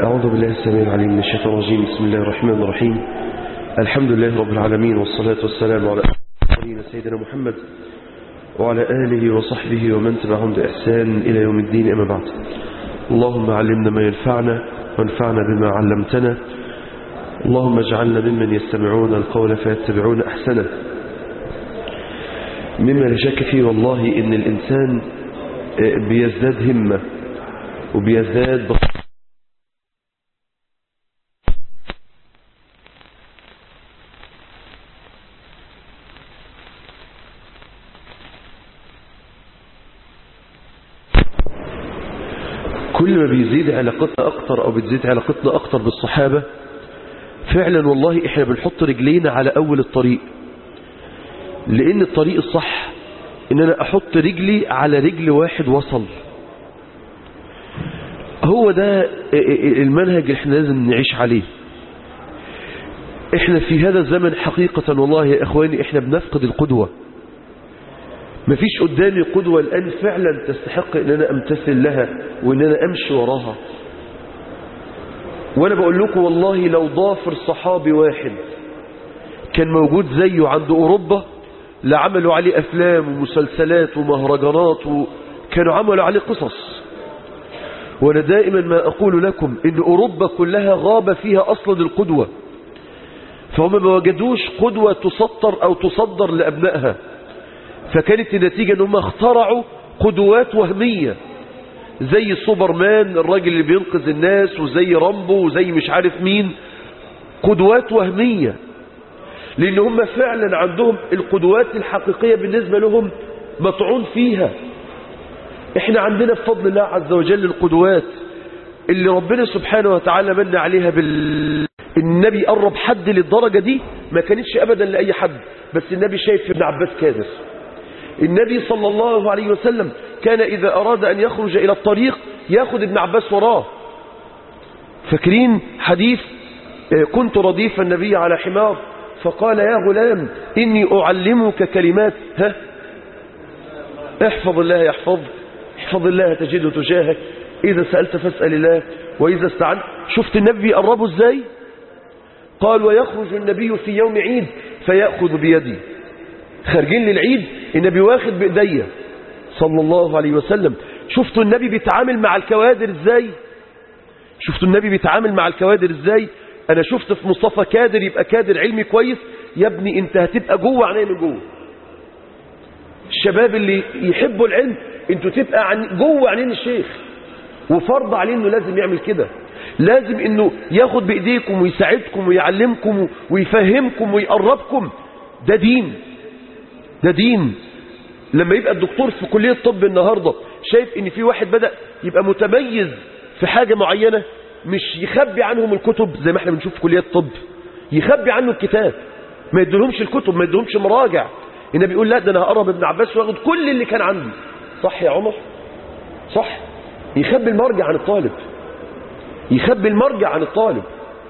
أعوذ بالله السميع العليم من الشيطان الرجيم بسم الله الرحمن الرحيم الحمد لله رب العالمين والصلاة والسلام على أخواننا سيدنا محمد وعلى آله وصحبه ومن تبعهم بإحسان إلى يوم الدين أما بعد اللهم علمنا ما ينفعنا وانفعنا بما علمتنا اللهم اجعلنا ممن يستمعون القول فيتبعون أحسنه مما لا شك فيه والله إن الإنسان بيزداد همة وبيزداد بصيرة كل ما بيزيد علاقتنا أكتر أو بتزيد علاقتنا أكتر بالصحابة فعلا والله إحنا بنحط رجلينا على أول الطريق لأن الطريق الصح إن أنا أحط رجلي على رجل واحد وصل هو ده المنهج اللي احنا لازم نعيش عليه احنا في هذا الزمن حقيقة والله يا اخواني احنا بنفقد القدوة مفيش قدامي قدوة الآن فعلا تستحق ان انا امتثل لها وان انا امشي وراها وانا بقول لكم والله لو ضافر صحابي واحد كان موجود زيه عند اوروبا لعملوا عليه افلام ومسلسلات ومهرجانات وكانوا عملوا عليه قصص وانا دائما ما اقول لكم ان اوروبا كلها غاب فيها اصلا القدوة فهم ما وجدوش قدوة تسطر او تصدر لابنائها فكانت النتيجة ان هم اخترعوا قدوات وهمية زي سوبرمان الراجل اللي بينقذ الناس وزي رامبو وزي مش عارف مين قدوات وهمية لان هم فعلا عندهم القدوات الحقيقية بالنسبة لهم مطعون فيها احنا عندنا بفضل الله عز وجل القدوات اللي ربنا سبحانه وتعالى من عليها بال النبي قرب حد للدرجة دي ما كانتش ابدا لأي حد بس النبي شايف ابن عباس كاذب النبي صلى الله عليه وسلم كان إذا أراد أن يخرج إلى الطريق ياخد ابن عباس وراه فاكرين حديث كنت رديف النبي على حمار فقال يا غلام إني أعلمك كلمات ها احفظ الله يحفظك احفظ الله تجده تجاهك إذا سألت فاسأل الله وإذا استعنت شفت النبي يقربه ازاي قال ويخرج النبي في يوم عيد فيأخذ بيدي خارجين للعيد النبي واخد بإيديا صلى الله عليه وسلم شفتوا النبي بيتعامل مع الكوادر ازاي شفتوا النبي بيتعامل مع الكوادر ازاي انا شفت في مصطفى كادر يبقى كادر علمي كويس يا ابني انت هتبقى جوه عينيه من جوه الشباب اللي يحبوا العلم انتوا تبقى عن جوه عينين الشيخ وفرض عليه انه لازم يعمل كده لازم انه ياخد بايديكم ويساعدكم ويعلمكم ويفهمكم ويقربكم ده دين ده دين لما يبقى الدكتور في كلية الطب النهاردة شايف ان في واحد بدأ يبقى متميز في حاجة معينة مش يخبي عنهم الكتب زي ما احنا بنشوف في كلية الطب يخبي عنه الكتاب ما يدلهمش الكتب ما يدلهمش مراجع النبي يقول لا ده انا هقرب ابن عباس واخد كل اللي كان عندي صح يا عمر صح يخبي المرجع عن الطالب يخبي المرجع عن الطالب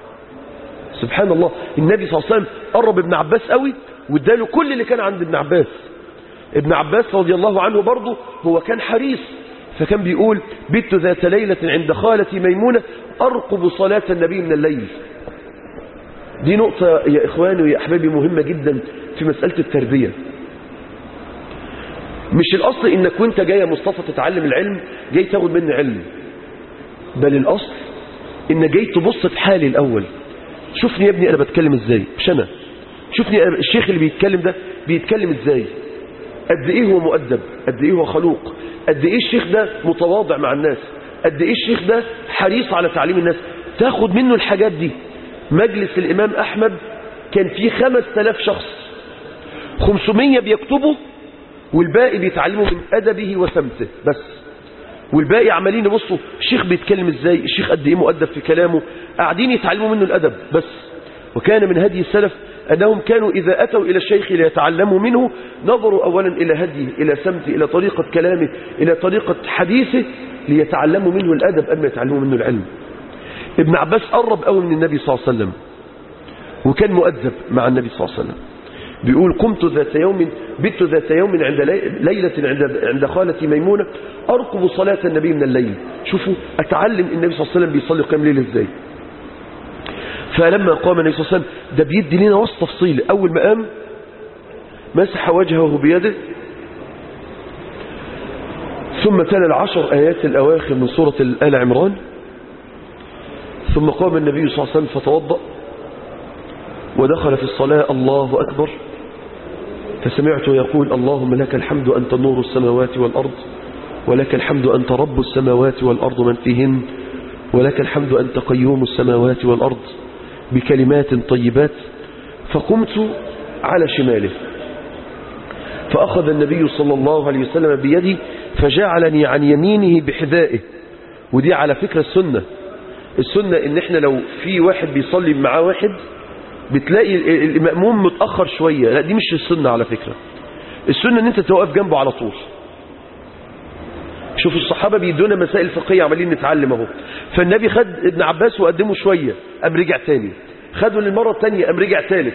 سبحان الله النبي صلى الله عليه وسلم قرب ابن عباس قوي واداله كل اللي كان عند ابن عباس ابن عباس رضي الله عنه برضه هو كان حريص فكان بيقول بت ذات ليلة عند خالتي ميمونة أرقب صلاة النبي من الليل دي نقطة يا إخواني ويا أحبابي مهمة جدا في مسألة التربية مش الأصل إنك وانت جاي يا مصطفى تتعلم العلم جاي تاخد مني علم بل الأصل إن جاي تبص في حالي الأول شوفني يا ابني أنا بتكلم إزاي مش أنا شوفني أنا الشيخ اللي بيتكلم ده بيتكلم إزاي قد إيه هو مؤدب قد إيه هو خلوق قد إيه الشيخ ده متواضع مع الناس قد إيه الشيخ ده حريص على تعليم الناس تاخد منه الحاجات دي مجلس الإمام أحمد كان فيه خمس تلاف شخص خمسمية بيكتبوا والباقي بيتعلموا من أدبه وسمته بس والباقي عمالين يبصوا الشيخ بيتكلم ازاي الشيخ قد ايه مؤدب في كلامه قاعدين يتعلموا منه الأدب بس وكان من هدي السلف أنهم كانوا إذا أتوا إلى الشيخ ليتعلموا منه نظروا أولا إلى هديه إلى سمته إلى طريقة كلامه إلى طريقة حديثه ليتعلموا منه الأدب قبل ما يتعلموا منه العلم ابن عباس قرب قوي من النبي صلى الله عليه وسلم وكان مؤدب مع النبي صلى الله عليه وسلم بيقول قمت ذات يوم بت ذات يوم عند لي- ليلة عند عند خالتي ميمونة أرقب صلاة النبي من الليل شوفوا أتعلم النبي صلى الله عليه وسلم بيصلي قيام ليل إزاي فلما قام النبي صلى الله عليه وسلم ده بيدي لنا وصف تفصيلي أول ما قام مسح وجهه بيده ثم تلا العشر آيات الأواخر من سورة آل عمران ثم قام النبي صلى الله عليه وسلم فتوضأ ودخل في الصلاة الله أكبر فسمعته يقول اللهم لك الحمد أنت نور السماوات والأرض ولك الحمد أنت رب السماوات والأرض من فيهن ولك الحمد أنت قيوم السماوات والأرض بكلمات طيبات فقمت على شماله فأخذ النبي صلى الله عليه وسلم بيدي فجعلني عن يمينه بحذائه ودي على فكرة السنة السنة ان احنا لو في واحد بيصلي معاه واحد بتلاقي ال- المأموم متأخر شوية لا دي مش السنة على فكرة السنة ان انت توقف جنبه على طول شوف الصحابة بيدونا مسائل فقهية عمالين نتعلم اهو فالنبي خد ابن عباس وقدمه شوية قام رجع تاني خده للمرة التانية قام رجع تالت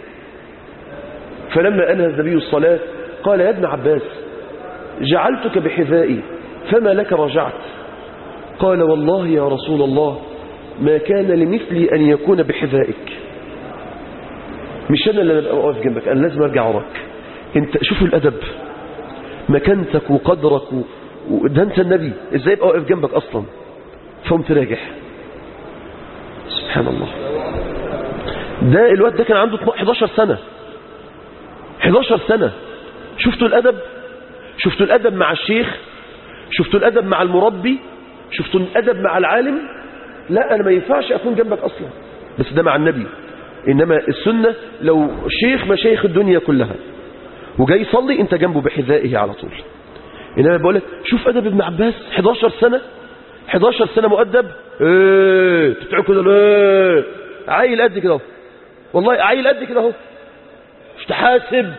فلما أنهى النبي الصلاة قال يا ابن عباس جعلتك بحذائي فما لك رجعت قال والله يا رسول الله ما كان لمثلي أن يكون بحذائك مش أنا اللي أبقى واقف جنبك أنا لازم أرجع وراك انت شوفوا الأدب مكانتك وقدرك و... وده انت النبي ازاي ابقى واقف جنبك اصلا فقمت راجع سبحان الله ده الواد ده كان عنده 11 سنة 11 سنة شفتوا الأدب شفتوا الأدب مع الشيخ شفتوا الأدب مع المربي شفتوا الأدب مع العالم لا أنا ما ينفعش أكون جنبك أصلا بس ده مع النبي إنما السنة لو شيخ مشايخ الدنيا كلها وجاي يصلي انت جنبه بحذائه على طول انما بقول لك شوف ادب ابن عباس 11 سنه 11 سنه مؤدب ايه تبتعوا كده ليه عيل قد كده اهو والله عيل قد كده اهو مش تحاسب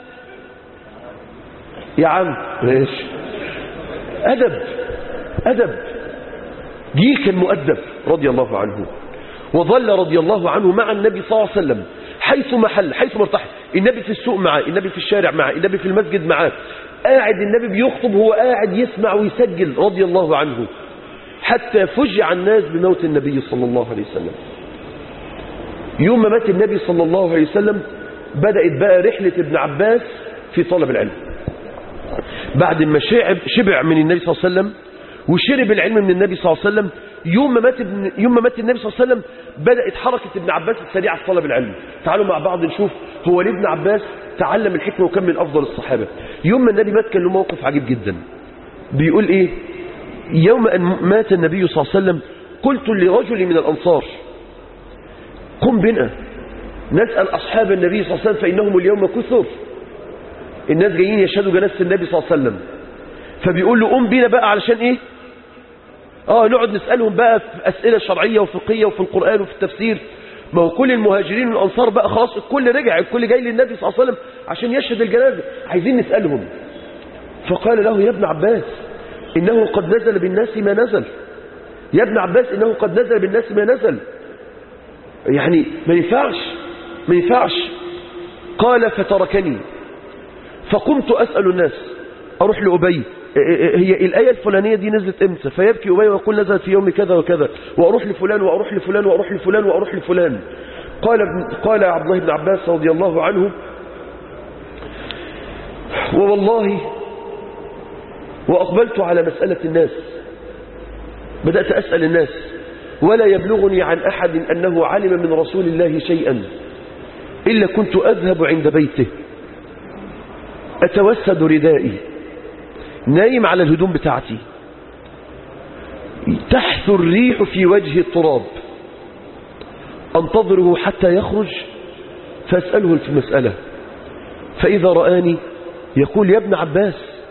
يا عم ماشي ادب ادب جيل كان مؤدب رضي الله عنه وظل رضي الله عنه مع النبي صلى الله عليه وسلم حيث محل حيث مرتحل النبي في السوق معاه النبي في الشارع معاه النبي في المسجد معاه قاعد النبي بيخطب هو قاعد يسمع ويسجل رضي الله عنه حتى فجع الناس بموت النبي صلى الله عليه وسلم يوم ما مات النبي صلى الله عليه وسلم بدأت بقى رحلة ابن عباس في طلب العلم بعد ما شعب شبع من النبي صلى الله عليه وسلم وشرب العلم من النبي صلى الله عليه وسلم يوم ما مات ابن يوم ما مات النبي صلى الله عليه وسلم بدأت حركة ابن عباس السريعة في طلب العلم تعالوا مع بعض نشوف هو ليه ابن عباس تعلم الحكمة وكان من أفضل الصحابة يوم ما النبي مات كان له موقف عجيب جدا بيقول إيه يوم أن مات النبي صلى الله عليه وسلم قلت لرجل من الأنصار قم بنا نسأل أصحاب النبي صلى الله عليه وسلم فإنهم اليوم كثر الناس جايين يشهدوا جنازة النبي صلى الله عليه وسلم فبيقول له قم بينا بقى علشان ايه اه نقعد نسألهم بقى في أسئلة شرعية وفقهية وفي القرآن وفي التفسير ما هو كل المهاجرين والأنصار بقى خلاص الكل رجع الكل جاي للنبي صلى الله عليه وسلم عشان يشهد الجنازة عايزين نسألهم فقال له يا ابن عباس إنه قد نزل بالناس ما نزل يا ابن عباس إنه قد نزل بالناس ما نزل يعني ما ينفعش ما ينفعش قال فتركني فقمت أسأل الناس أروح لأبي هي الآية الفلانية دي نزلت امتى فيبكي أبي ويقول نزلت في يوم كذا وكذا وأروح لفلان وأروح لفلان وأروح لفلان وأروح لفلان قال ابن قال عبد الله بن عباس رضي الله عنه ووالله وأقبلت على مسألة الناس بدأت أسأل الناس ولا يبلغني عن أحد أنه علم من رسول الله شيئا إلا كنت أذهب عند بيته أتوسد ردائي نايم على الهدوم بتاعتي تحث الريح في وجه التراب أنتظره حتى يخرج فأسأله في المسألة فإذا رآني يقول يا ابن عباس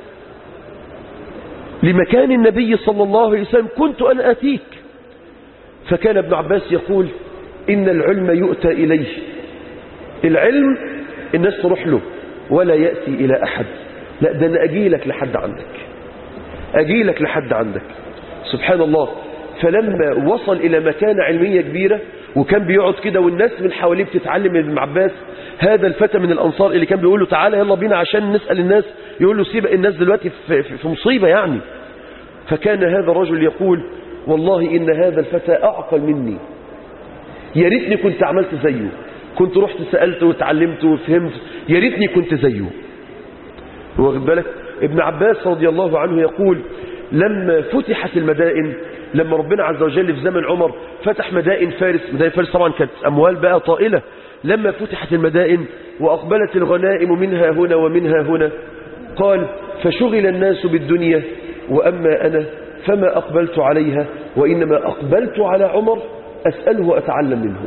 لمكان النبي صلى الله عليه وسلم كنت أنا أتيك فكان ابن عباس يقول إن العلم يؤتى إليه العلم الناس تروح له ولا يأتي إلى أحد لا ده أنا أجيلك لحد عندك أجيلك لحد عندك سبحان الله فلما وصل إلى مكانة علمية كبيرة وكان بيقعد كده والناس من حواليه بتتعلم من ابن عباس هذا الفتى من الأنصار اللي كان بيقول له تعالى يلا بينا عشان نسأل الناس يقول له سيب الناس دلوقتي في, في, في مصيبة يعني فكان هذا الرجل يقول والله إن هذا الفتى أعقل مني يا ريتني كنت عملت زيه كنت رحت سألت وتعلمت وفهمت يا ريتني كنت زيه واخد بالك ابن عباس رضي الله عنه يقول لما فتحت المدائن لما ربنا عز وجل في زمن عمر فتح مدائن فارس مدائن فارس طبعا كانت أموال بقى طائلة لما فتحت المدائن وأقبلت الغنائم منها هنا ومنها هنا قال فشغل الناس بالدنيا وأما أنا فما أقبلت عليها وإنما أقبلت على عمر أسأله وأتعلم منه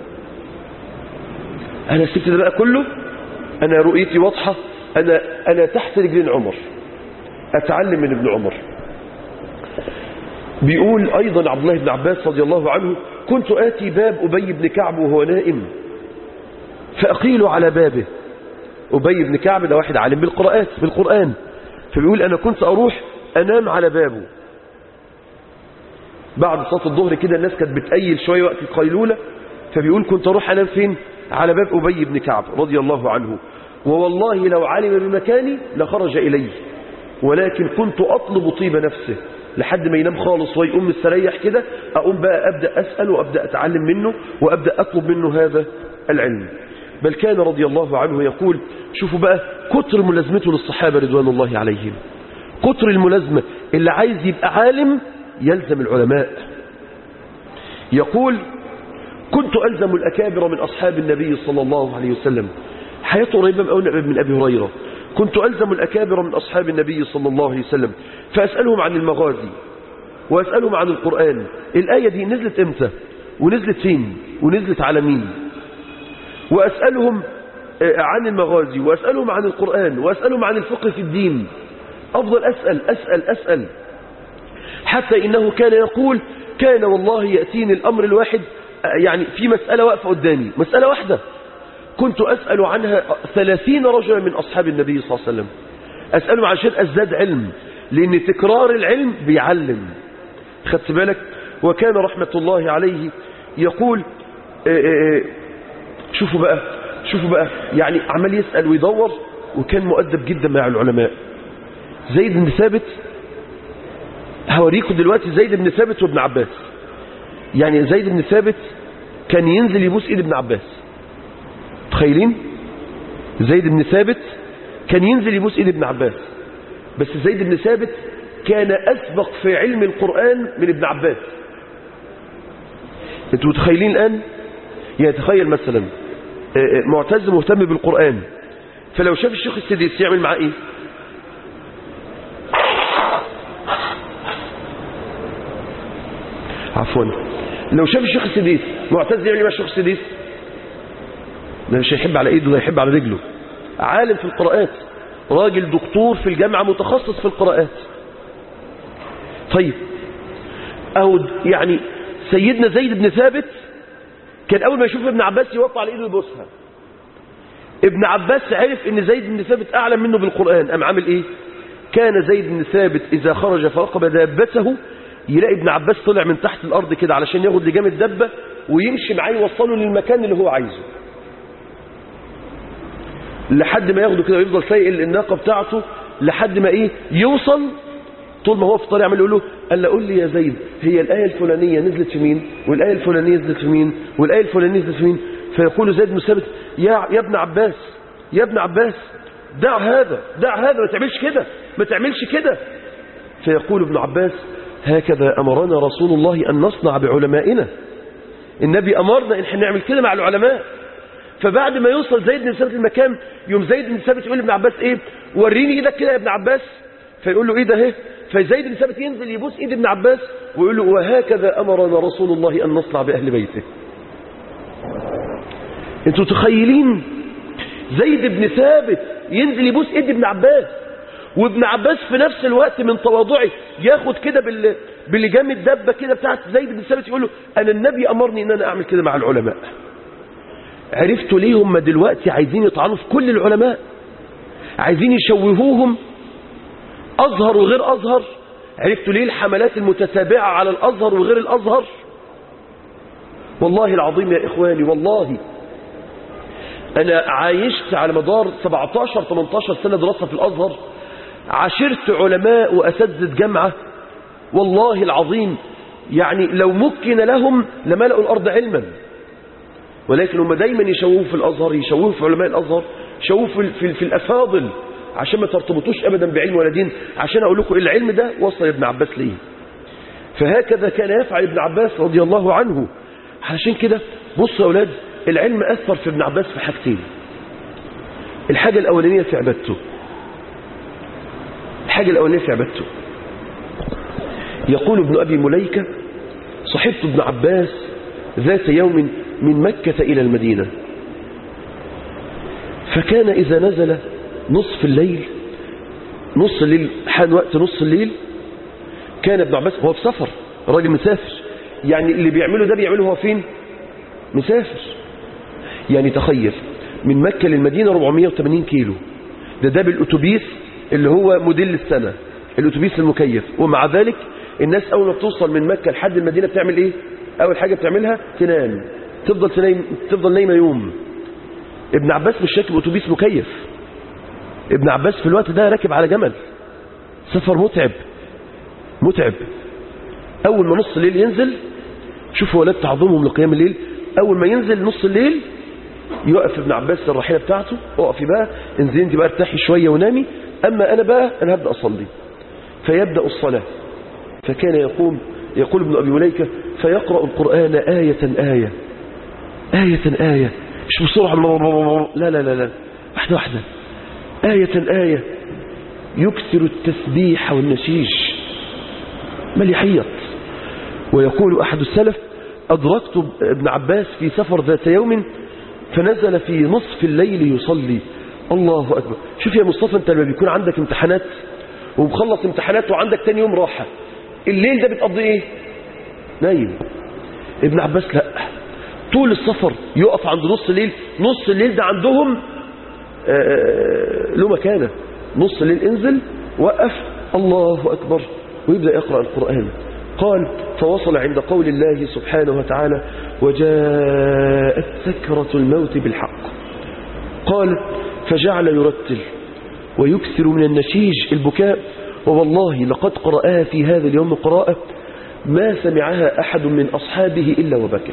أنا سبت ده بقى كله أنا رؤيتي واضحة أنا, أنا تحت رجلين عمر أتعلم من ابن عمر بيقول أيضا عبد الله بن عباس رضي الله عنه كنت آتي باب أبي بن كعب وهو نائم فأقيل على بابه أبي بن كعب ده واحد عالم بالقراءات بالقرآن فبيقول أنا كنت أروح أنام على بابه بعد صلاة الظهر كده الناس كانت بتأيل شوية وقت القيلولة فبيقول كنت أروح أنام فين على باب أبي بن كعب رضي الله عنه ووالله لو علم بمكاني لخرج إليه ولكن كنت أطلب طيب نفسه لحد ما ينام خالص ويقوم مستريح كده أقوم بقى أبدأ أسأل وأبدأ أتعلم منه وأبدأ أطلب منه هذا العلم بل كان رضي الله عنه يقول شوفوا بقى كتر ملازمته للصحابة رضوان الله عليهم كتر الملازمة اللي عايز يبقى عالم يلزم العلماء يقول كنت ألزم الأكابر من أصحاب النبي صلى الله عليه وسلم حياته قريبة من أبي هريرة كنت ألزم الأكابر من أصحاب النبي صلى الله عليه وسلم فأسألهم عن المغازي وأسألهم عن القرآن الآية دي نزلت إمتى ونزلت فين ونزلت على مين وأسألهم عن المغازي وأسألهم عن القرآن وأسألهم عن الفقه في الدين أفضل أسأل أسأل أسأل حتى إنه كان يقول كان والله يأتيني الأمر الواحد يعني في مسألة واقفة قدامي مسألة واحدة كنت أسأل عنها ثلاثين رجلا من أصحاب النبي صلى الله عليه وسلم أسألهم عشان أزداد علم لأن تكرار العلم بيعلم خدت بالك وكان رحمة الله عليه يقول شوفوا بقى شوفوا بقى يعني عمال يسأل ويدور وكان مؤدب جدا مع العلماء زيد بن ثابت هوريكم دلوقتي زيد بن ثابت وابن عباس يعني زيد بن ثابت كان ينزل يبوس ايد ابن عباس تخيلين زيد بن ثابت كان ينزل يبوس ايد ابن عباس بس زيد بن ثابت كان أسبق في علم القرآن من ابن عباس انتوا متخيلين الآن يعني تخيل مثلا معتز مهتم بالقرآن فلو شاف الشيخ السديس يعمل معاه ايه عفوا لو شاف الشيخ السديس معتز يعمل مع الشيخ السديس ده مش هيحب على ايده ده هيحب على رجله عالم في القراءات راجل دكتور في الجامعة متخصص في القراءات طيب أو يعني سيدنا زيد بن ثابت كان أول ما يشوف ابن عباس يوقع على إيده يبوسها ابن عباس عرف ان زيد بن ثابت أعلم منه بالقرآن أم عامل إيه كان زيد بن ثابت إذا خرج فرقب دابته يلاقي ابن عباس طلع من تحت الأرض كده علشان ياخد لجام الدبة ويمشي معاه يوصله للمكان اللي هو عايزه لحد ما ياخده كده ويفضل سايق الناقة بتاعته لحد ما ايه يوصل طول ما هو في الطريق عمال يقول له قال له قول لي يا زيد هي الآية الفلانية نزلت في مين والآية الفلانية نزلت في مين والآية الفلانية نزلت في مين فيقول زيد بن ثابت يا يا ابن عباس يا ابن عباس دع هذا دع هذا ما تعملش كده ما تعملش كده فيقول ابن عباس هكذا أمرنا رسول الله أن نصنع بعلمائنا النبي أمرنا إن احنا نعمل كده مع العلماء فبعد ما يوصل زيد بن ثابت المكان يوم زيد بن ثابت يقول لابن عباس ايه وريني ايدك كده يا ابن عباس فيقول له ايه ده اهي فزيد بن ثابت ينزل يبوس ايد ابن عباس ويقول له وهكذا امرنا رسول الله ان نصنع باهل بيته انتوا تخيلين زيد بن ثابت ينزل يبوس ايد ابن عباس وابن عباس في نفس الوقت من تواضعه ياخد كده بال... بلجام الدبه كده بتاعت زيد بن ثابت يقول له انا النبي امرني ان انا اعمل كده مع العلماء عرفتوا ليه هم دلوقتي عايزين يطعنوا في كل العلماء عايزين يشوهوهم أزهر وغير أزهر عرفتوا ليه الحملات المتتابعة على الأزهر وغير الأزهر والله العظيم يا إخواني والله أنا عايشت على مدار 17-18 سنة دراسة في الأزهر عاشرت علماء وأساتذة جامعة والله العظيم يعني لو مكن لهم لملأوا الأرض علما ولكن هم دايما يشوهوا في الأزهر يشوهوا في علماء الأزهر يشوهوا في, في, في الأفاضل عشان ما ترتبطوش أبدا بعلم ولا دين عشان أقول لكم العلم ده وصل ابن عباس ليه فهكذا كان يفعل ابن عباس رضي الله عنه عشان كده بصوا يا أولاد العلم أثر في ابن عباس في حاجتين الحاجة الأولانية في عبادته الحاجة الأولانية في عبادته يقول ابن أبي مليكة صحبت ابن عباس ذات يوم من مكة إلى المدينة فكان إذا نزل نصف الليل نص الليل حان وقت نص الليل كان ابن عباس هو في سفر راجل مسافر يعني اللي بيعمله ده بيعمله هو فين مسافر يعني تخيل من مكة للمدينة 480 كيلو ده ده بالأتوبيس اللي هو موديل السنة الأتوبيس المكيف ومع ذلك الناس أول ما بتوصل من مكة لحد المدينة بتعمل إيه أول حاجة بتعملها تنام تفضل تنام تفضل نايمة يوم ابن عباس مش راكب أتوبيس مكيف ابن عباس في الوقت ده راكب على جمل سفر متعب متعب أول ما نص الليل ينزل شوفوا ولاد تعظمهم لقيام الليل أول ما ينزل نص الليل يقف ابن عباس الرحيلة بتاعته اقفي بقى انزلي انت بقى ارتاحي شوية ونامي أما أنا بقى أنا هبدأ أصلي فيبدأ الصلاة فكان يقوم يقول ابن أبي مليكة فيقرأ القرآن آية آية آية آية مش بسرعة لا لا لا لا واحدة واحدة آية آية يكثر التسبيح والنشيج بل يحيط ويقول أحد السلف أدركت ابن عباس في سفر ذات يوم فنزل في نصف الليل يصلي الله أكبر شوف يا مصطفى أنت لما بيكون عندك امتحانات ومخلص امتحانات وعندك تاني يوم راحة الليل ده بتقضي ايه نايم ابن عباس لا طول السفر يقف عند نص الليل نص الليل ده عندهم له مكانة نص الليل انزل وقف الله أكبر ويبدأ يقرأ القرآن قال فوصل عند قول الله سبحانه وتعالى وجاءت سكرة الموت بالحق قال فجعل يرتل ويكثر من النشيج البكاء ووالله لقد قرأها في هذا اليوم قراءة ما سمعها أحد من أصحابه إلا وبكى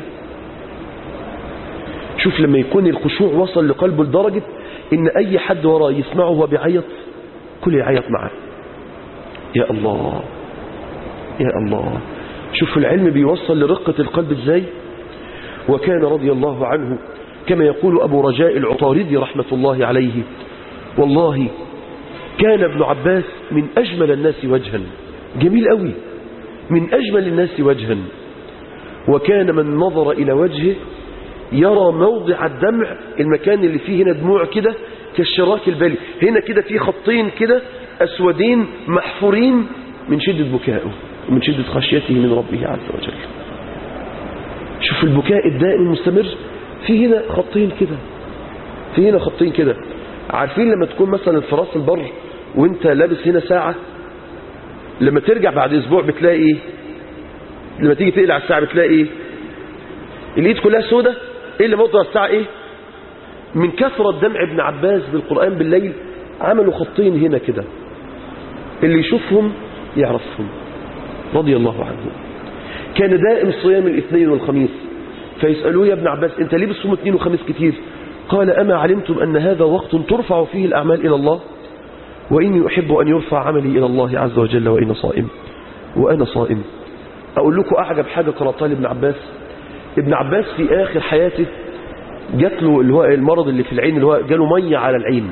شوف لما يكون الخشوع وصل لقلبه لدرجة إن أي حد وراه يسمعه وهو بيعيط كل يعيط معه يا الله يا الله شوف العلم بيوصل لرقة القلب ازاي وكان رضي الله عنه كما يقول أبو رجاء العطاردي رحمة الله عليه والله كان ابن عباس من أجمل الناس وجها جميل قوي من أجمل الناس وجها وكان من نظر إلى وجهه يرى موضع الدمع المكان اللي فيه هنا دموع كده كالشراك البالي هنا كده في خطين كده أسودين محفورين من شدة بكائه ومن شدة خشيته من ربه عز وجل شوف البكاء الدائم المستمر في هنا خطين كده في هنا خطين كده عارفين لما تكون مثلا في راس البر وانت لابس هنا ساعة لما ترجع بعد اسبوع بتلاقي ايه لما تيجي تقلع الساعة بتلاقي ايه الايد كلها سودة ايه اللي موضع الساعة ايه من كثرة دمع ابن عباس بالقرآن بالليل عملوا خطين هنا كده اللي يشوفهم يعرفهم رضي الله عنه كان دائم صيام الاثنين والخميس فيسألوه يا ابن عباس انت ليه بتصوم اثنين وخميس كتير قال أما علمتم أن هذا وقت ترفع فيه الأعمال إلى الله وإني أحب أن يرفع عملي إلى الله عز وجل وإن صائم وأنا صائم أقول لكم أعجب حاجة قرأتها لابن عباس ابن عباس في آخر حياته جات له اللي هو المرض اللي في العين اللي هو جاله مية على العين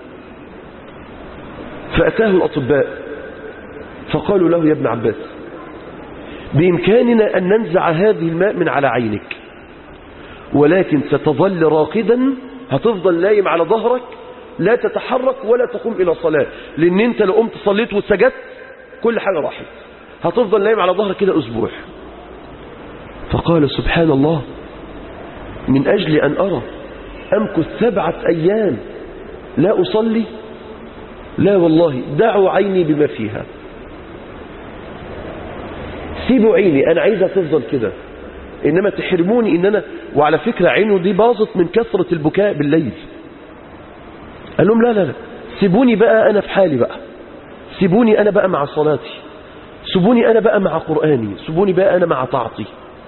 فأتاه الأطباء فقالوا له يا ابن عباس بإمكاننا أن ننزع هذه الماء من على عينك ولكن ستظل راقدا هتفضل نايم على ظهرك لا تتحرك ولا تقوم إلى صلاة لأن أنت لو قمت صليت وسجدت كل حاجة راحت هتفضل نايم على ظهرك كده أسبوع فقال سبحان الله من أجل أن أرى أمكث سبعة أيام لا أصلي لا والله دعوا عيني بما فيها سيبوا عيني أنا عايزها تفضل كده إنما تحرموني إن أنا وعلى فكرة عينه دي باظت من كثرة البكاء بالليل قال لهم لا لا لا سيبوني بقى أنا في حالي بقى سيبوني أنا بقى مع صلاتي سيبوني أنا بقى مع قرآني سيبوني بقى أنا مع طاعتي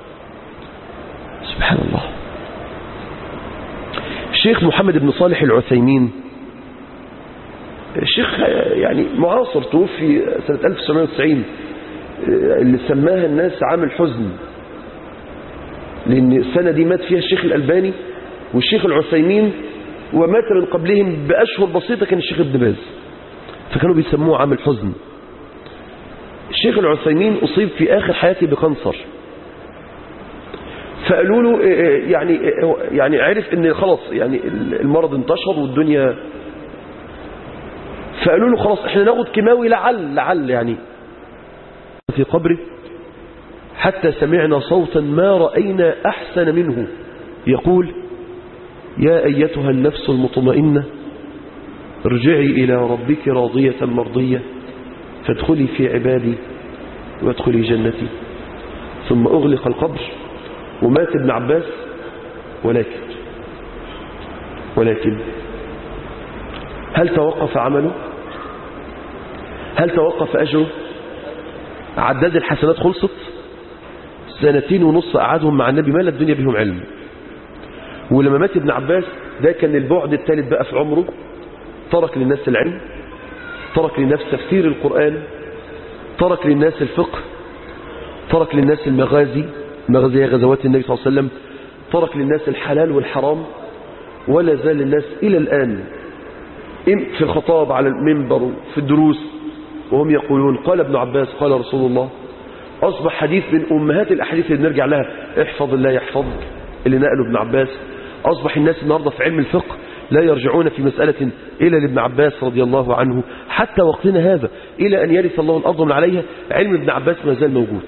سبحان الله الشيخ محمد بن صالح العثيمين الشيخ يعني معاصر توفي سنة 1990 اللي سماها الناس عام الحزن لأن السنة دي مات فيها الشيخ الألباني والشيخ العثيمين ومات من قبلهم بأشهر بسيطة كان الشيخ ابن باز فكانوا بيسموه عام الحزن الشيخ العثيمين أصيب في آخر حياته بكانسر فقالوا له يعني يعني عرف ان خلاص يعني المرض انتشر والدنيا فقالوا له خلاص احنا ناخد كيماوي لعل لعل يعني في قبره حتى سمعنا صوتا ما رأينا أحسن منه يقول يا أيتها النفس المطمئنة ارجعي إلى ربك راضية مرضية فادخلي في عبادي وادخلي جنتي ثم أغلق القبر ومات ابن عباس ولكن ولكن هل توقف عمله هل توقف أجره عداد الحسنات خلصت سنتين ونص قعدهم مع النبي مال الدنيا بهم علم ولما مات ابن عباس ده كان البعد الثالث بقى في عمره ترك للناس العلم ترك للناس تفسير القرآن ترك للناس الفقه ترك للناس المغازي مغازي غزوات النبي صلى الله عليه وسلم ترك للناس الحلال والحرام ولا زال الناس إلى الآن في الخطاب على المنبر في الدروس وهم يقولون قال ابن عباس قال رسول الله أصبح حديث من أمهات الأحاديث اللي نرجع لها احفظ الله يحفظك اللي نقله ابن عباس أصبح الناس النهاردة في علم الفقه لا يرجعون في مسألة إلى لابن عباس رضي الله عنه حتى وقتنا هذا إلى أن يرث الله الأرض من عليها علم ابن عباس ما زال موجود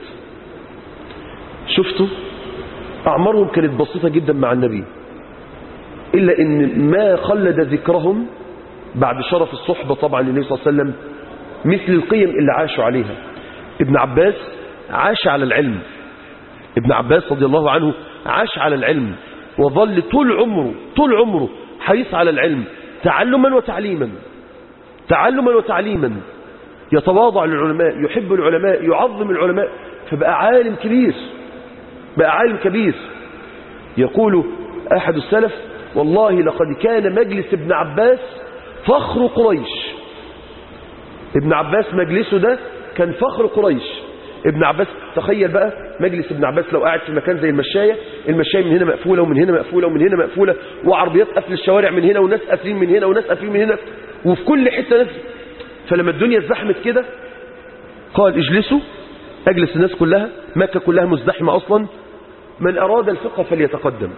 شفتوا أعمارهم كانت بسيطة جدا مع النبي إلا أن ما خلد ذكرهم بعد شرف الصحبة طبعا للنبي صلى الله عليه وسلم مثل القيم اللي عاشوا عليها ابن عباس عاش على العلم ابن عباس رضي الله عنه عاش على العلم وظل طول عمره طول عمره حريص على العلم تعلما وتعليما تعلما وتعليما يتواضع للعلماء يحب العلماء يعظم العلماء فبقى عالم كبير بقى عالم كبير يقول أحد السلف والله لقد كان مجلس ابن عباس فخر قريش ابن عباس مجلسه ده كان فخر قريش ابن عباس تخيل بقى مجلس ابن عباس لو قاعد في مكان زي المشاية المشاية من هنا مقفولة ومن هنا مقفولة ومن هنا مقفولة وعربيات قفل الشوارع من هنا وناس قافلين من هنا وناس قافلين من هنا وفي كل حتة ناس فلما الدنيا ازدحمت كده قال اجلسوا اجلس الناس كلها مكة كلها مزدحمة اصلا من اراد الفقه فليتقدم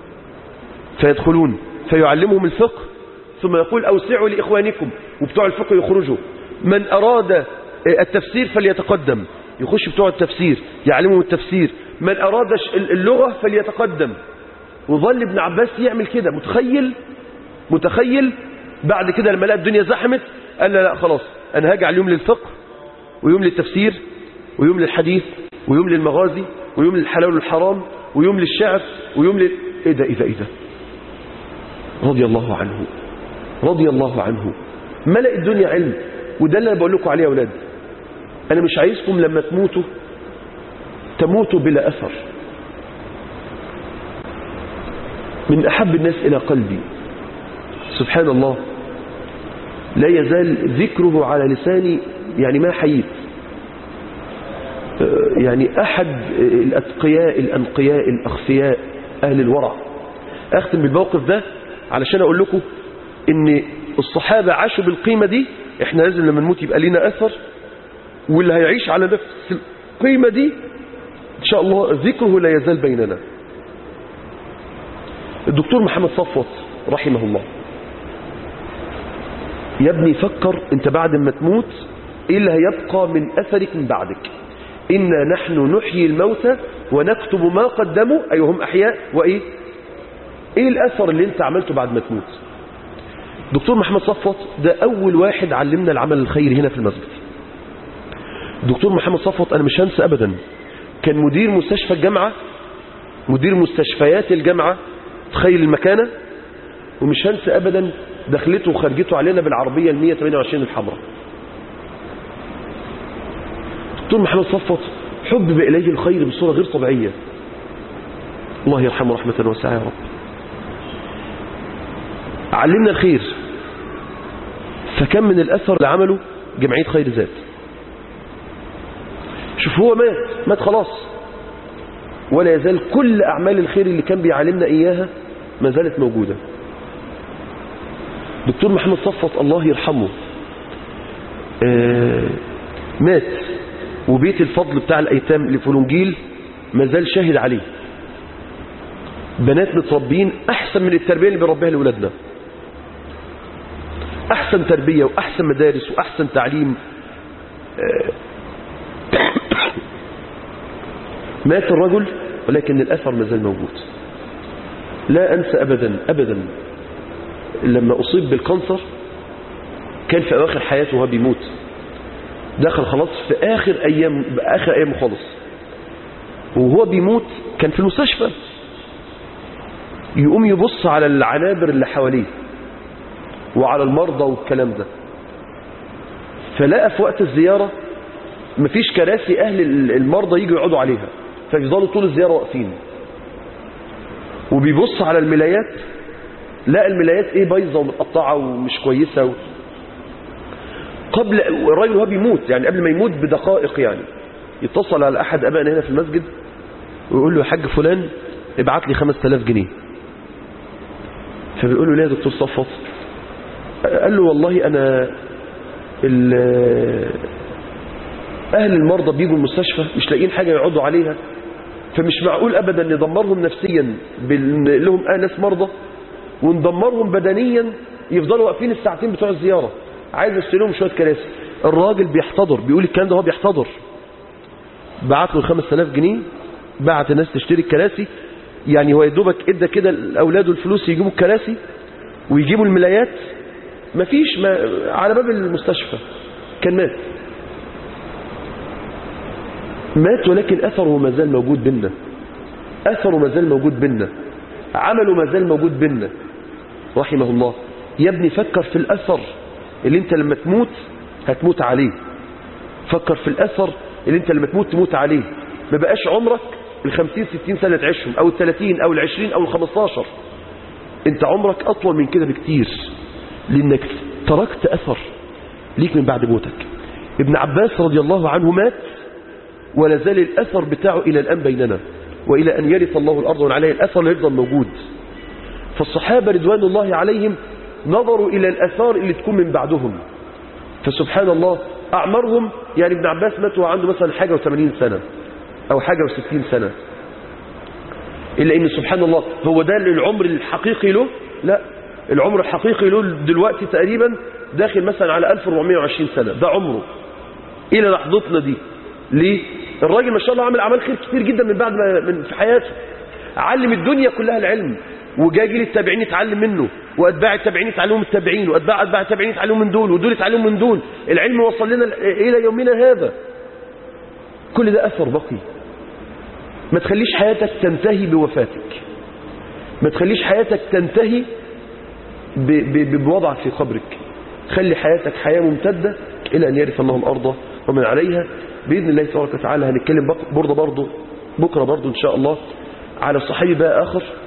فيدخلون فيعلمهم الفقه ثم يقول اوسعوا لاخوانكم وبتوع الفقه يخرجوا من اراد التفسير فليتقدم يخش بتوع التفسير يعلمهم التفسير من أراد اللغة فليتقدم وظل ابن عباس يعمل كده متخيل متخيل بعد كده لما لقى الدنيا زحمت قال لا لا خلاص أنا هجعل يوم للفقه ويوم للتفسير ويوم للحديث ويوم للمغازي ويوم للحلال والحرام ويوم للشعر ويوم لل... إيه ده إيه ده إيه ده رضي الله عنه رضي الله عنه ملأ الدنيا علم وده اللي أنا بقول لكم عليه يا أولاد أنا مش عايزكم لما تموتوا تموتوا بلا أثر من أحب الناس إلى قلبي سبحان الله لا يزال ذكره على لساني يعني ما حييت يعني أحد الأتقياء الأنقياء الأخفياء أهل الورع أختم بالموقف ده علشان أقول لكم إن الصحابة عاشوا بالقيمة دي إحنا لازم لما نموت يبقى لنا أثر واللي هيعيش على نفس القيمة دي إن شاء الله ذكره لا يزال بيننا الدكتور محمد صفوت رحمه الله يا ابني فكر انت بعد ما تموت ايه اللي هيبقى من اثرك من بعدك انا نحن نحيي الموتى ونكتب ما قدموا اي هم احياء وايه ايه الاثر اللي انت عملته بعد ما تموت دكتور محمد صفوت ده اول واحد علمنا العمل الخيري هنا في المسجد دكتور محمد صفوت انا مش هنسى ابدا كان مدير مستشفى الجامعة مدير مستشفيات الجامعة تخيل المكانة ومش هنسى أبدا دخلته وخرجته علينا بالعربية ال 128 الحمراء دكتور محمد صفوت حبب إليه الخير بصورة غير طبيعية الله يرحمه رحمة واسعة يا رب علمنا الخير فكم من الأثر اللي عمله جمعية خير ذات شوف هو مات مات خلاص ولا يزال كل أعمال الخير اللي كان بيعلمنا إياها ما زالت موجودة دكتور محمد صفوت الله يرحمه آه مات وبيت الفضل بتاع الأيتام اللي في الانجيل ما زال شاهد عليه بنات متربيين أحسن من التربية اللي بنربيها لأولادنا أحسن تربية وأحسن مدارس وأحسن تعليم آه مات الرجل ولكن الأثر ما زال موجود لا أنسى أبدا أبدا لما أصيب بالكانسر كان في أواخر حياته وهو بيموت دخل خلاص في آخر أيام آخر أيام خالص وهو بيموت كان في المستشفى يقوم يبص على العنابر اللي حواليه وعلى المرضى والكلام ده فلقى في وقت الزيارة مفيش كراسي أهل المرضى يجوا يقعدوا عليها فيفضلوا طول الزيارة واقفين وبيبص على الملايات لقى الملايات ايه بايظه ومتقطعه ومش كويسه و... قبل الراجل وهو بيموت يعني قبل ما يموت بدقائق يعني يتصل على احد ابائنا هنا في المسجد ويقول له يا حاج فلان ابعت لي 5000 جنيه فبيقول له ليه يا دكتور صفوت قال له والله انا اهل المرضى بيجوا المستشفى مش لاقيين حاجه يقعدوا عليها فمش معقول ابدا ندمرهم نفسيا لهم اه ناس مرضى وندمرهم بدنيا يفضلوا واقفين الساعتين بتوع الزياره عايز اشتري لهم شويه كراسي الراجل بيحتضر بيقول الكلام ده هو بيحتضر بعت له 5000 جنيه بعت الناس تشتري الكراسي يعني هو يا دوبك ادى كده لاولاده الفلوس يجيبوا الكراسي ويجيبوا الملايات مفيش ما على باب المستشفى كان مات مات ولكن اثره ما زال موجود بينا اثره ما زال موجود بينا عمله ما زال موجود بينا رحمه الله يا ابني فكر في الأثر اللي انت لما تموت هتموت عليه فكر في الأثر اللي انت لما تموت تموت عليه ما بقاش عمرك الخمسين ستين سنة تعيشهم او الثلاثين او العشرين او الخمستاشر انت عمرك اطول من كده بكتير لانك تركت اثر ليك من بعد موتك ابن عباس رضي الله عنه مات ولا زال الاثر بتاعه الى الان بيننا والى ان يرث الله الارض ومن عليها الاثر لا يفضل موجود فالصحابة رضوان الله عليهم نظروا إلى الأثار اللي تكون من بعدهم فسبحان الله أعمارهم يعني ابن عباس مات وعنده مثلا حاجة وثمانين سنة أو حاجة وستين سنة إلا إن سبحان الله هو ده العمر الحقيقي له لا العمر الحقيقي له دلوقتي تقريبا داخل مثلا على 1420 سنة ده عمره إلى لحظتنا دي ليه الراجل ما شاء الله عمل أعمال خير كتير جدا من بعد ما من في حياته علم الدنيا كلها العلم وجا جيل التابعين يتعلم منه واتباع التابعين يتعلموا من التابعين واتباع اتباع التابعين يتعلموا من دول ودول يتعلموا من دول العلم وصل لنا الى يومنا هذا كل ده اثر بقي ما تخليش حياتك تنتهي بوفاتك ما تخليش حياتك تنتهي ب ب بوضعك في قبرك خلي حياتك حياة ممتدة إلى أن يرث الله الأرض ومن عليها بإذن الله تبارك وتعالى هنتكلم برضه برضه بكرة برضه إن شاء الله على صحيح بقى آخر